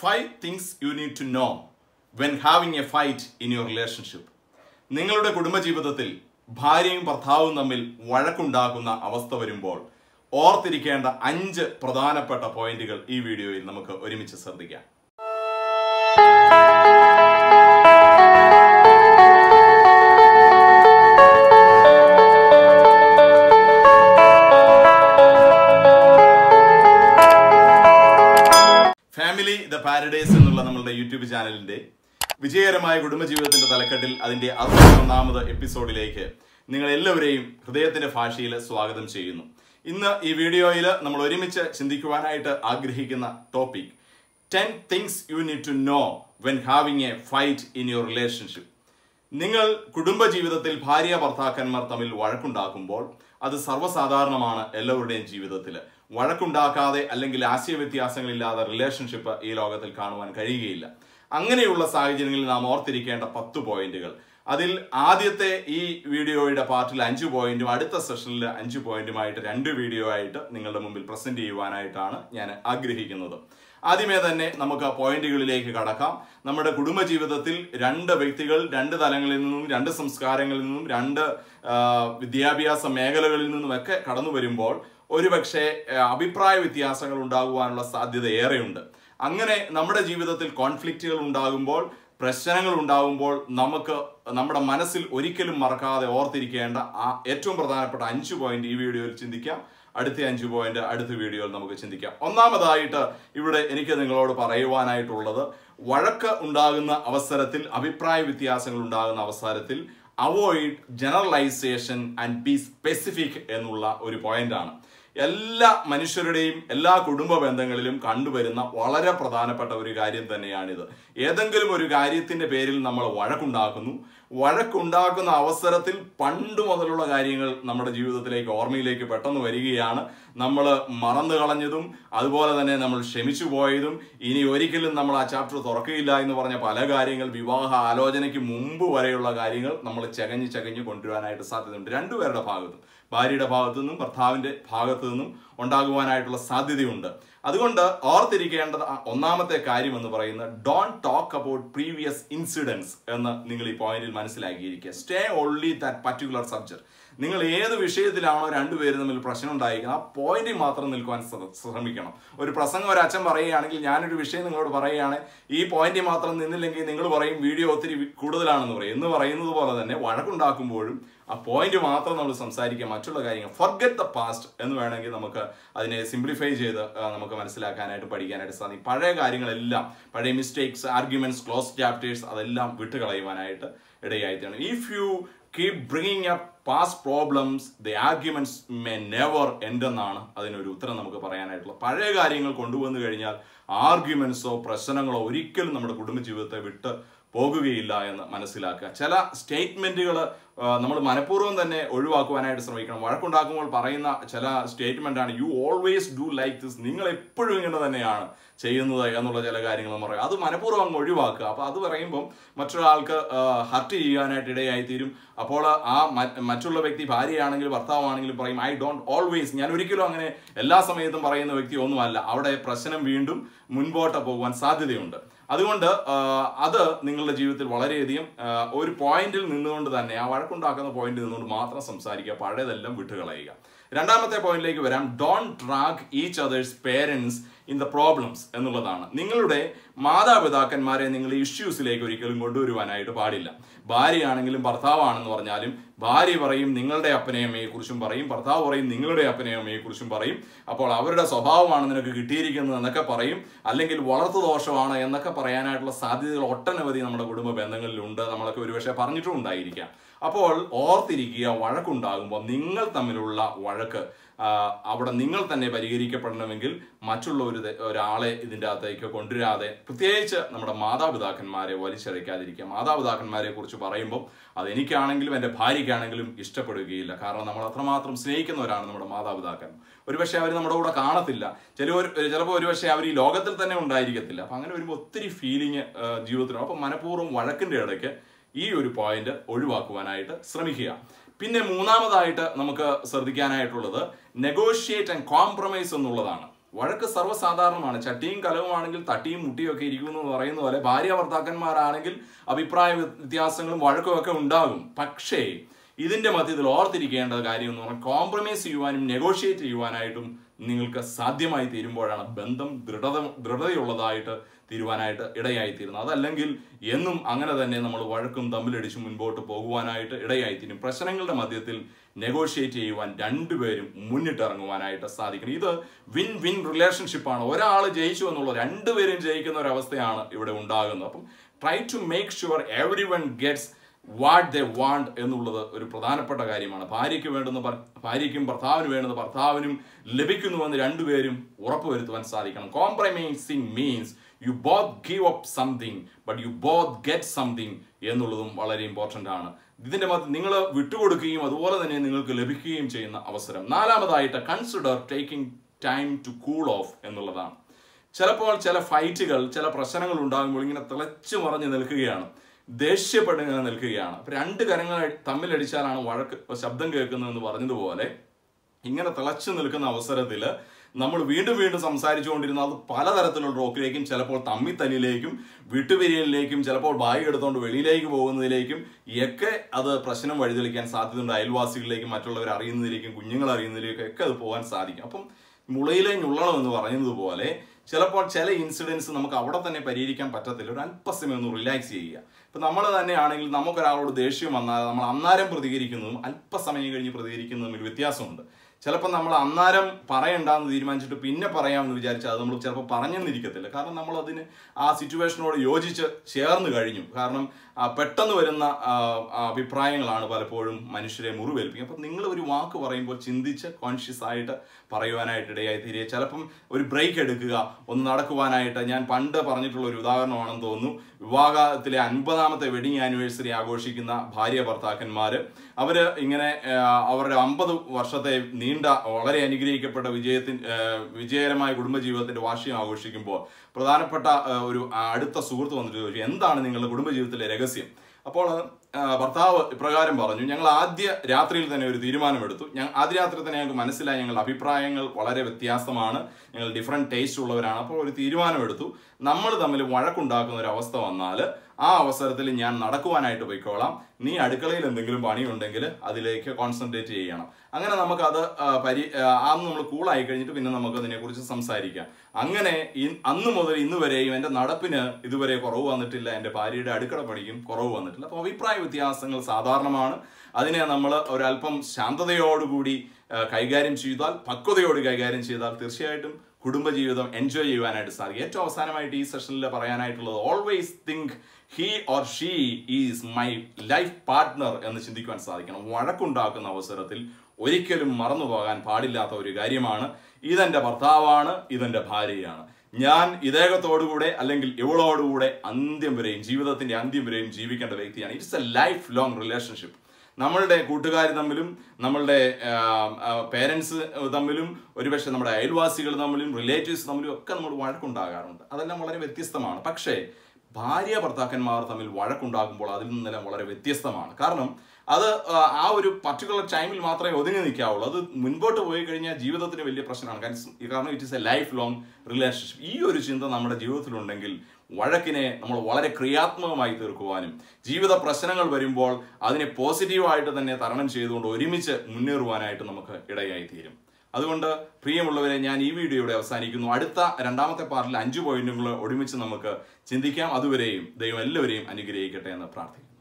five things you need to know when having a fight in your relationship നിങ്ങളുടെ കുടുംബജീവിതത്തിൽ ഭാര്യയും ഭർത്താവും തമ്മിൽ വഴക്കുണ്ടാകുന്ന അവസ്ഥ വരുമ്പോൾ ഓർത്തിരിക്കേണ്ട അഞ്ച് പ്രധാനപ്പെട്ട പോയിന്റുകൾ ഈ വീഡിയോയിൽ നമുക്ക് ഒരുമിച്ച് ശ്രദ്ധിക്കാം ഫാമിലി ദ പാരഡൈസ് എന്നുള്ള നമ്മളുടെ യൂട്യൂബ് ചാനലിന്റെ വിജയകരമായ കുടുംബജീവിതത്തിന്റെ തലക്കെട്ടിൽ അതിന്റെ അറുപത്തൊന്നാമത് എപ്പിസോഡിലേക്ക് നിങ്ങൾ എല്ലാവരെയും ഹൃദയത്തിന്റെ ഭാഷയിൽ സ്വാഗതം ചെയ്യുന്നു ഇന്ന് ഈ വീഡിയോയിൽ നമ്മൾ ഒരുമിച്ച് ചിന്തിക്കുവാനായിട്ട് ആഗ്രഹിക്കുന്ന topic ten things you need to know when having a fight in your relationship നിങ്ങൾ കുടുംബജീവിതത്തിൽ ഭാര്യ ഭർത്താക്കന്മാർ തമ്മിൽ വഴക്കുണ്ടാക്കുമ്പോൾ അത് സർവ്വസാധാരണമാണ് എല്ലാവരുടെയും ജീവിതത്തിൽ വഴക്കുണ്ടാക്കാതെ അല്ലെങ്കിൽ ആശയവ്യത്യാസങ്ങളില്ലാതെ റിലേഷൻഷിപ്പ് ഈ ലോകത്തിൽ കാണുവാൻ കഴിയുകയില്ല അങ്ങനെയുള്ള സാഹചര്യങ്ങളിൽ നാം ഓർത്തിരിക്കേണ്ട പത്ത് പോയിന്റുകൾ അതിൽ ആദ്യത്തെ ഈ വീഡിയോയുടെ പാർട്ടിൽ അഞ്ച് പോയിന്റും അടുത്ത സെഷനിൽ അഞ്ച് പോയിന്റുമായിട്ട് രണ്ട് വീഡിയോ ആയിട്ട് നിങ്ങളുടെ മുമ്പിൽ പ്രസന്റ് ചെയ്യുവാനായിട്ടാണ് ഞാൻ ആഗ്രഹിക്കുന്നത് ആദ്യമേ തന്നെ നമുക്ക് പോയിന്റുകളിലേക്ക് കടക്കാം നമ്മുടെ കുടുംബജീവിതത്തിൽ രണ്ട് വ്യക്തികൾ രണ്ട് തലങ്ങളിൽ നിന്നും രണ്ട് സംസ്കാരങ്ങളിൽ നിന്നും രണ്ട് ആ, വിദ്യാഭ്യാസ മേഖലകളിൽ നിന്നുമൊക്കെ കടന്നു വരുമ്പോൾ ഒരുപക്ഷെ ആ, അഭിപ്രായ വ്യത്യാസങ്ങൾ ഉണ്ടാകുവാനുള്ള സാധ്യത ഏറെയുണ്ട് അങ്ങനെ നമ്മുടെ ജീവിതത്തിൽ കോൺഫ്ലിക്റ്റുകൾ ഉണ്ടാകുമ്പോൾ പ്രശ്നങ്ങൾ ഉണ്ടാകുമ്പോൾ നമുക്ക് നമ്മുടെ മനസ്സിൽ ഒരിക്കലും മറക്കാതെ ഓർത്തിരിക്കേണ്ട ആ ഏറ്റവും പ്രധാനപ്പെട്ട അഞ്ച് പോയിന്റ് ഈ വീഡിയോയിൽ ചിന്തിക്കാം അടുത്ത അഞ്ച് പോയിന്റ് അടുത്ത വീഡിയോയിൽ നമുക്ക് ചിന്തിക്കാം ഒന്നാമതായിട്ട് ഇവിടെ എനിക്ക് നിങ്ങളോട് പറയുവാനായിട്ടുള്ളത് വഴക്ക് ഉണ്ടാകുന്ന അവസരത്തിൽ അഭിപ്രായ വ്യത്യാസങ്ങൾ ഉണ്ടാകുന്ന അവസരത്തിൽ avoid generalisation and be specific എന്നുള്ള ഒരു പോയിന്റാണ് എല്ലാ മനുഷ്യരുടെയും എല്ലാ കുടുംബ ബന്ധങ്ങളിലും കണ്ടുവരുന്ന വളരെ പ്രധാനപ്പെട്ട ഒരു കാര്യം തന്നെയാണിത് ഏതെങ്കിലും ഒരു കാര്യത്തിന്റെ പേരിൽ നമ്മൾ വഴക്കുണ്ടാക്കുന്നു വഴക്കുണ്ടാക്കുന്ന അവസരത്തിൽ പണ്ട് മുതലുള്ള കാര്യങ്ങൾ നമ്മുടെ ജീവിതത്തിലേക്ക് ഓർമ്മയിലേക്ക് പെട്ടെന്ന് വരികയാണ് നമ്മൾ മറന്നു കളഞ്ഞതും അതുപോലെ തന്നെ നമ്മൾ ക്ഷമിച്ചു പോയതും ഇനി ഒരിക്കലും നമ്മൾ ആ ചാപ്റ്റർ തുറക്കുകയില്ല എന്ന് പറഞ്ഞ പല കാര്യങ്ങൾ വിവാഹ ആലോചനയ്ക്ക് മുമ്പ് വരെയുള്ള കാര്യങ്ങൾ നമ്മൾ ചകഞ്ഞ് ചകഞ്ഞ് കൊണ്ടുവരാനായിട്ട് സാധ്യതയുണ്ട് രണ്ടുപേരുടെ ഭാഗത്തും ഭാര്യയുടെ ഭാഗത്തു നിന്നും ഭർത്താവിന്റെ ഭാഗത്തു നിന്നും ഉണ്ടാകുവാനായിട്ടുള്ള സാധ്യതയുണ്ട് അതുകൊണ്ട് ഓർത്തിരിക്കേണ്ടത് ആ ഒന്നാമത്തെ കാര്യം എന്ന് പറയുന്നത് don't talk about previous incidents എന്ന് നിങ്ങൾ ഈ പോയിന്റിൽ മനസ്സിലാക്കിയിരിക്കുക stay only that particular subject നിങ്ങൾ ഏത് വിഷയത്തിലാണോ രണ്ടുപേരും തമ്മിൽ പ്രശ്നം ഉണ്ടായിരിക്കുന്നത് ആ പോയിന്റിൽ മാത്രം നിൽക്കുവാൻ ശ്ര- ശ്രമിക്കണം ഒരു പ്രസംഗം ഒരു അച്ഛൻ പറയുകയാണെങ്കിൽ ഞാനൊരു വിഷയം നിങ്ങളോട് പറയുകയാണ് ഈ പോയിന്റിൽ മാത്രം നിന്നില്ലെങ്കിൽ നിങ്ങൾ പറയും വീഡിയോ ഒത്തിരി വി- കൂടുതലാണെന്ന് പറയും എന്ന് പറയുന്നത് പോലെ തന്നെ വഴക്കുണ്ടാക്കുമ്പോഴും ആ പോയിന്റ് മാത്രം നമ്മൾ സംസാരിക്കുക മറ്റുള്ള കാര്യങ്ങൾ ഫർഗറ്റ് ദ പാസ്റ്റ് എന്ന് വേണമെങ്കിൽ നമുക്ക് അതിനെ സിംപ്ലിഫൈ ചെയ്ത് ആ, നമുക്ക് മനസ്സിലാക്കാനായിട്ട് പഠിക്കാനായിട്ട് സാധിക്കും പഴയ കാര്യങ്ങളെല്ലാം പഴയ മിസ്റ്റേക്സ് ആർഗ്യുമെന്റ്സ് ക്ലോസ് ചാപ്റ്റേഴ്സ് അതെല്ലാം വിട്ടുകളയുവാനായിട്ട് ഇടയായിട്ടാണ് if you keep bringing up past problems the arguments may never end എന്നാണ് അതിനൊരു ഉത്തരം നമുക്ക് പറയാനായിട്ടുള്ളത് പഴയ കാര്യങ്ങൾ കൊണ്ടുവന്നു കഴിഞ്ഞാൽ ആർഗ്യുമെന്റ്സോ പ്രശ്നങ്ങളോ ഒരിക്കലും നമ്മുടെ കുടുംബജീവിതത്തെ വിട്ട് പോകുകയില്ല എന്ന് മനസ്സിലാക്കുക ചില സ്റ്റേറ്റ്മെന്റുകൾ നമ്മൾ മനഃപൂർവ്വം തന്നെ ഒഴിവാക്കുവാനായിട്ട് ശ്രമിക്കണം വഴക്കുണ്ടാക്കുമ്പോൾ പറയുന്ന ചില സ്റ്റേറ്റ്മെന്റ് ആണ് you always do like this നിങ്ങൾ എപ്പോഴും ഇങ്ങനെ തന്നെയാണ് ചെയ്യുന്നത് എന്നുള്ള ചില കാര്യങ്ങൾ നമ്മൾ പറയും അത് മനഃപൂർവ്വം അങ്ങ് ഒഴിവാക്കുക അപ്പോൾ അത് പറയുമ്പം മറ്റൊരാൾക്ക് ഹർട്ട് ചെയ്യാനായിട്ട് ഇടയായി തീരും അപ്പോൾ ആ മ- മറ്റുള്ള വ്യക്തി ഭാര്യയാണെങ്കിലും ഭർത്താവാണെങ്കിലും പറയും ഐ ഡോണ്ട് ഓൾവേസ് ഞാൻ ഒരിക്കലും അങ്ങനെ എല്ലാ സമയത്തും പറയുന്ന വ്യക്തി ഒന്നുമല്ല അവിടെ പ്രശ്നം വീണ്ടും മുൻപോട്ട് പോകുവാൻ സാധ്യതയുണ്ട് അതുകൊണ്ട് ആ, അത് നിങ്ങളുടെ ജീവിതത്തിൽ വളരെയധികം ആ, ഒരു പോയിന്റിൽ നിന്നുകൊണ്ട് തന്നെ ആ വഴക്കുണ്ടാക്കുന്ന പോയിന്റിൽ നിന്നുകൊണ്ട് മാത്രം സംസാരിക്കുക പഴയതെല്ലാം വിട്ടുകളയുക രണ്ടാമത്തെ പോയിന്റിലേക്ക് വരാം don't track each other's parents in the problems എന്നുള്ളതാണ് നിങ്ങളുടെ മാതാപിതാക്കന്മാരെ നിങ്ങൾ ഇഷ്യൂസിലേക്ക് ഒരിക്കലും കൊണ്ടുവരുവാനായിട്ട് പാടില്ല ഭാര്യയാണെങ്കിലും ഭർത്താവാണെന്ന് പറഞ്ഞാലും ഭാര്യ പറയും നിങ്ങളുടെ അപ്പനെയും അമ്മയെ കുറിച്ചും പറയും ഭർത്താവ് പറയും നിങ്ങളുടെ അപ്പനെയും അമ്മയെ കുറിച്ചും പറയും അപ്പോൾ അവരുടെ സ്വഭാവമാണ് നിനക്ക് കിട്ടിയിരിക്കുന്നത് എന്നൊക്കെ പറയും അല്ലെങ്കിൽ വളർത്തു ദോഷമാണ് എന്നൊക്കെ പറയാനായിട്ടുള്ള സാധ്യതകൾ ഒട്ടനവധി നമ്മുടെ കുടുംബ ബന്ധങ്ങളിലുണ്ട് നമ്മളൊക്കെ ഒരുപക്ഷെ പറഞ്ഞിട്ടും ഉണ്ടായിരിക്കാം അപ്പോൾ ഓർത്തിരിക്കുക വഴക്കുണ്ടാകുമ്പോൾ നിങ്ങൾ തമ്മിലുള്ള വഴക്ക് ആ, അവിടെ നിങ്ങൾ തന്നെ പരിഹരിക്കപ്പെടണമെങ്കിൽ മറ്റുള്ള ഒരു തെ- ഒരാളെ ഇതിൻ്റെ അകത്തേക്ക് കൊണ്ടുവരാതെ പ്രത്യേകിച്ച് നമ്മുടെ മാതാപിതാക്കന്മാരെ വലിച്ചഴയ്ക്കാതിരിക്കുക മാതാപിതാക്കന്മാരെ കുറിച്ച് പറയുമ്പോൾ അത് എനിക്കാണെങ്കിലും എൻ്റെ ഭാര്യയ്ക്കാണെങ്കിലും ഇഷ്ടപ്പെടുകയില്ല കാരണം നമ്മൾ അത്രമാത്രം സ്നേഹിക്കുന്നവരാണ് നമ്മുടെ മാതാപിതാക്കൻ ഒരുപക്ഷെ അവർ നമ്മുടെ കൂടെ കാണത്തില്ല ചിലവർ ചിലപ്പോൾ ഒരുപക്ഷെ അവർ ഈ ലോകത്തിൽ തന്നെ ഉണ്ടായിരിക്കത്തില്ല അപ്പം അങ്ങനെ വരുമ്പോൾ ഒത്തിരി ഫീലിംഗ് ജീവിതത്തിലും അപ്പം മനഃപൂർവ്വം വഴക്കിൻ്റെ ഇടയ്ക്ക് ഈ ഒരു പോയിന്റ് ഒഴിവാക്കുവാനായിട്ട് ശ്രമിക്കുക പിന്നെ മൂന്നാമതായിട്ട് നമുക്ക് ശ്രദ്ധിക്കാനായിട്ടുള്ളത് നെഗോഷിയേറ്റ് ആൻഡ് കോംപ്രമൈസ് എന്നുള്ളതാണ് വഴക്ക് സർവ്വസാധാരണമാണ് ചട്ടിയും കലവുമാണെങ്കിൽ തട്ടിയും മുട്ടിയും ഒക്കെ ഇരിക്കുന്നു എന്ന് പറയുന്ന പോലെ ഭാര്യ ഭർത്താക്കന്മാരാണെങ്കിൽ അഭിപ്രായ വ്യത്യാസങ്ങളും വഴക്കും ഒക്കെ ഉണ്ടാകും പക്ഷേ ഇതിന്റെ മധ്യത്തിൽ ഓർത്തിരിക്കേണ്ട കാര്യം എന്ന് പറഞ്ഞാൽ കോംപ്രമൈസ് ചെയ്യുവാനും നെഗോഷിയേറ്റ് ചെയ്യുവാനായിട്ടും നിങ്ങൾക്ക് സാധ്യമായി തീരുമ്പോഴാണ് ബന്ധം ദൃഢത ദൃഢതയുള്ളതായിട്ട് തീരുവാനായിട്ട് ഇടയായി തീരുന്നത് അതല്ലെങ്കിൽ എന്നും അങ്ങനെ തന്നെ നമ്മൾ വഴക്കും തമ്മിലടിച്ച് മുൻപോട്ട് പോകുവാനായിട്ട് ഇടയായി തീരും പ്രശ്നങ്ങളുടെ മധ്യത്തിൽ നെഗോഷിയേറ്റ് ചെയ്യുവാൻ രണ്ടുപേരും മുന്നിട്ടിറങ്ങുവാനായിട്ട് സാധിക്കണം ഇത് വിൻ വിൻ റിലേഷൻഷിപ്പാണ് ഒരാൾ ജയിച്ചു എന്നുള്ള രണ്ടുപേരും ജയിക്കുന്ന ഒരു അവസ്ഥയാണ് ഇവിടെ ഉണ്ടാകുന്നത് അപ്പം try to make sure everyone gets what they want എന്നുള്ളത് ഒരു പ്രധാനപ്പെട്ട കാര്യമാണ് ഭാര്യയ്ക്ക് വേണ്ടുന്ന ഭർ- ഭാര്യയ്ക്കും ഭർത്താവിന് വേണ്ടുന്ന ഭർത്താവിനും ലഭിക്കുന്നുവെന്ന് രണ്ടുപേരും ഉറപ്പുവരുത്തുവാൻ സാധിക്കണം compromising means you both give up something but you both get something എന്നുള്ളതും വളരെ ഇമ്പോർട്ടൻ്റ് ആണ് ഇതിന്റെ മധ്യ നിങ്ങൾ വിട്ടുകൊടുക്കുകയും അതുപോലെ തന്നെ നിങ്ങൾക്ക് ലഭിക്കുകയും ചെയ്യുന്ന അവസരം നാലാമതായിട്ട് consider taking time to cool off എന്നുള്ളതാണ് ചിലപ്പോൾ ചില ഫൈറ്റുകൾ ചില പ്രശ്നങ്ങൾ ഉണ്ടാകുമ്പോൾ ഇങ്ങനെ തിളച്ചു മറിഞ്ഞ് നിൽക്കുകയാണ് ദേഷ്യപ്പെട്ട് ഇങ്ങനെ നിൽക്കുകയാണ് അപ്പൊ രണ്ട് കരങ്ങൾ തമ്മിലടിച്ചാലാണ് വഴക്ക് ശബ്ദം കേൾക്കുന്നതെന്ന് പറഞ്ഞതുപോലെ ഇങ്ങനെ തിളച്ചു നിൽക്കുന്ന അവസരത്തിൽ നമ്മൾ വീണ്ടും വീണ്ടും സംസാരിച്ചുകൊണ്ടിരുന്ന അത് പലതരത്തിലുള്ള റോക്കിലേക്കും ചിലപ്പോൾ തമ്മിത്തല്ലിലേക്കും വിട്ടുപിരിയലിലേക്കും ചിലപ്പോൾ ബാഗ് എടുത്തുകൊണ്ട് വെളിയിലേക്ക് പോകുന്നതിലേക്കും ഒക്കെ അത് പ്രശ്നം വഴിതെളിക്കാൻ സാധ്യതയുണ്ട് അയൽവാസികളിലേക്കും മറ്റുള്ളവർ അറിയുന്നതിലേക്കും കുഞ്ഞുങ്ങൾ അറിയുന്നതിലേക്കും ഒക്കെ അത് പോകാൻ സാധിക്കും അപ്പം മുളയിലെ ഞുള്ളണം എന്ന് പറയുന്നത് ചിലപ്പോൾ ചില ഇൻസിഡൻസ് നമുക്ക് അവിടെ തന്നെ പരിഹരിക്കാൻ പറ്റത്തില്ല ഒരു അല്പസമയം ഒന്ന് റിലാക്സ് ചെയ്യുക ഇപ്പൊ നമ്മൾ തന്നെയാണെങ്കിൽ നമുക്കൊരാളോട് ദേഷ്യം വന്നാൽ നമ്മൾ അന്നേരം പ്രതികരിക്കുന്നതും അല്പസമയം കഴിഞ്ഞ് പ്രതികരിക്കുന്നതും തമ്മിൽ വ്യത്യാസമുണ്ട് ചിലപ്പോൾ നമ്മൾ അന്നേരം പറയണ്ടെന്ന് തീരുമാനിച്ചിട്ട് പിന്നെ പറയാമെന്ന് വിചാരിച്ചാൽ അത് നമ്മൾ ചിലപ്പോൾ പറഞ്ഞെന്നിരിക്കത്തില്ല കാരണം നമ്മൾ അതിന് ആ സിറ്റുവേഷനോട് യോജിച്ച് ചേർന്ന് കഴിഞ്ഞു കാരണം ആ, പെട്ടെന്ന് വരുന്ന ആ, ആ, അഭിപ്രായങ്ങളാണ് പലപ്പോഴും മനുഷ്യരെ മുറിവേൽപ്പിക്കുക അപ്പം നിങ്ങൾ ഒരു വാക്ക് പറയുമ്പോൾ ചിന്തിച്ച് കോൺഷ്യസ് ആയിട്ട് പറയുവാനായിട്ട് ഇടയായി തീരുക ചിലപ്പം ഒരു ബ്രേക്ക് എടുക്കുക ഒന്ന് നടക്കുവാനായിട്ട് ഞാൻ പണ്ട് പറഞ്ഞിട്ടുള്ള ഒരു ഉദാഹരണമാണെന്ന് തോന്നുന്നു വിവാഹത്തിലെ അൻപതാമത്തെ വെഡിങ് ആനിവേഴ്സറി ആഘോഷിക്കുന്ന ഭാര്യ ഭർത്താക്കന്മാര് അവര് ഇങ്ങനെ ആ, അവരുടെ അമ്പത് വർഷത്തെ നീണ്ട വളരെ അനുഗ്രഹിക്കപ്പെട്ട വിജയത്തിൻ ആ, വിജയകരമായ കുടുംബജീവിതത്തിന്റെ വാർഷികം ആഘോഷിക്കുമ്പോൾ പ്രധാനപ്പെട്ട ആ, ഒരു അടുത്ത സുഹൃത്ത് വന്നിട്ട് ചോദിച്ചു എന്താണ് നിങ്ങളുടെ കുടുംബജീവിതത്തിലെ രഹസ്യം അപ്പോൾ ആ, ഭർത്താവ് ഇപ്രകാരം പറഞ്ഞു ഞങ്ങൾ ആദ്യ രാത്രിയിൽ തന്നെ ഒരു തീരുമാനമെടുത്തു ഞാൻ ആദ്യ രാത്രി തന്നെ ഞങ്ങൾക്ക് മനസ്സിലായി ഞങ്ങളുടെ അഭിപ്രായങ്ങൾ വളരെ വ്യത്യാസമാണ് ഞങ്ങൾ ഡിഫറെൻറ്റ് ടേസ്റ്റ് ഉള്ളവരാണ് അപ്പോൾ ഒരു തീരുമാനമെടുത്തു നമ്മൾ തമ്മിൽ വഴക്കുണ്ടാക്കുന്ന ഒരു അവസ്ഥ വന്നാൽ ആ അവസരത്തിൽ ഞാൻ നടക്കുവാനായിട്ട് പോയിക്കോളാം നീ അടുക്കളയിൽ എന്തെങ്കിലും പണിയുണ്ടെങ്കിൽ അതിലേക്ക് കോൺസെൻട്രേറ്റ് ചെയ്യണം അങ്ങനെ നമുക്കത് ആ, പരി ആ, അന്ന് നമ്മൾ കൂളായി കഴിഞ്ഞിട്ട് പിന്നെ നമുക്ക് അതിനെക്കുറിച്ച് സംസാരിക്കാം അങ്ങനെ ഇ- അന്ന് മുതൽ ഇന്ന് വരെയും എൻ്റെ നടപ്പിന് ഇതുവരെ കുറവ് വന്നിട്ടില്ല എൻ്റെ ഭാര്യയുടെ അടുക്കള പണിക്കും കുറവ് വന്നിട്ടില്ല അപ്പോൾ അഭിപ്രായ വ്യത്യാസങ്ങൾ സാധാരണമാണ് അതിനെ നമ്മൾ ഒരല്പം ശാന്തതയോടുകൂടി ആ, കൈകാര്യം ചെയ്താൽ പക്വതയോട് കൈകാര്യം ചെയ്താൽ തീർച്ചയായിട്ടും കുടുംബജീവിതം എൻജോയ് ചെയ്യുവാനായിട്ട് സാധിക്കും ഏറ്റവും അവസാനമായിട്ട് ഈ സെഷനിൽ പറയാനായിട്ടുള്ളത് always think he or she is my life partner എന്ന് ചിന്തിക്കുവാൻ സാധിക്കണം വഴക്കുണ്ടാക്കുന്ന അവസരത്തിൽ ഒരിക്കലും മറന്നു പോകാൻ പാടില്ലാത്ത ഒരു കാര്യമാണ് ഇതെന്റെ ഭർത്താവാണ് ഇതെന്റെ ഭാര്യയാണ് ഞാൻ ഇദ്ദേഹത്തോടുകൂടെ അല്ലെങ്കിൽ ഇവളോടുകൂടെ അന്ത്യം വരെയും ജീവിതത്തിന്റെ അന്ത്യം വരെയും ജീവിക്കേണ്ട വ്യക്തിയാണ് it's a lifelong relationship നമ്മളുടെ കൂട്ടുകാർ തമ്മിലും നമ്മളുടെ പേരൻസ് തമ്മിലും ഒരുപക്ഷെ നമ്മുടെ അയൽവാസികൾ തമ്മിലും റിലേറ്റീവ്സ് തമ്മിലും ഒക്കെ നമ്മൾ വഴക്കുണ്ടാകാറുണ്ട് അതെല്ലാം വളരെ വ്യത്യസ്തമാണ് പക്ഷേ ഭാര്യ ഭർത്താക്കന്മാർ തമ്മിൽ വഴക്കുണ്ടാകുമ്പോൾ അതിൽ നിന്നെല്ലാം വളരെ വ്യത്യസ്തമാണ് കാരണം അത് ആ, ആ ഒരു പർട്ടിക്കുലർ ടൈമിൽ മാത്രമേ ഒതുങ്ങി നിൽക്കാവുള്ളൂ അത് മുൻപോട്ട് പോയി കഴിഞ്ഞാൽ ജീവിതത്തിന് വലിയ പ്രശ്നമാണ് കാരണം കാരണം it is a lifelong relationship ഈ ഒരു ചിന്ത നമ്മുടെ ജീവിതത്തിലുണ്ടെങ്കിൽ വഴക്കിനെ നമ്മൾ വളരെ ക്രിയാത്മകമായി തീർക്കുവാനും ജീവിത പ്രശ്നങ്ങൾ വരുമ്പോൾ അതിനെ പോസിറ്റീവായിട്ട് തന്നെ തരണം ചെയ്തുകൊണ്ട് ഒരുമിച്ച് മുന്നേറുവാനായിട്ട് നമുക്ക് ഇടയായി തീരും അതുകൊണ്ട് പ്രിയമുള്ളവരെ ഞാൻ ഈ വീഡിയോയുടെ അവസാനിക്കുന്നു അടുത്ത രണ്ടാമത്തെ പാർട്ടിൽ അഞ്ച് പോയിന്റുകൾ ഒരുമിച്ച് നമുക്ക് ചിന്തിക്കാം അതുവരെയും ദൈവം എല്ലാവരെയും അനുഗ്രഹിക്കട്ടെ എന്ന് പ്രാർത്ഥിക്കും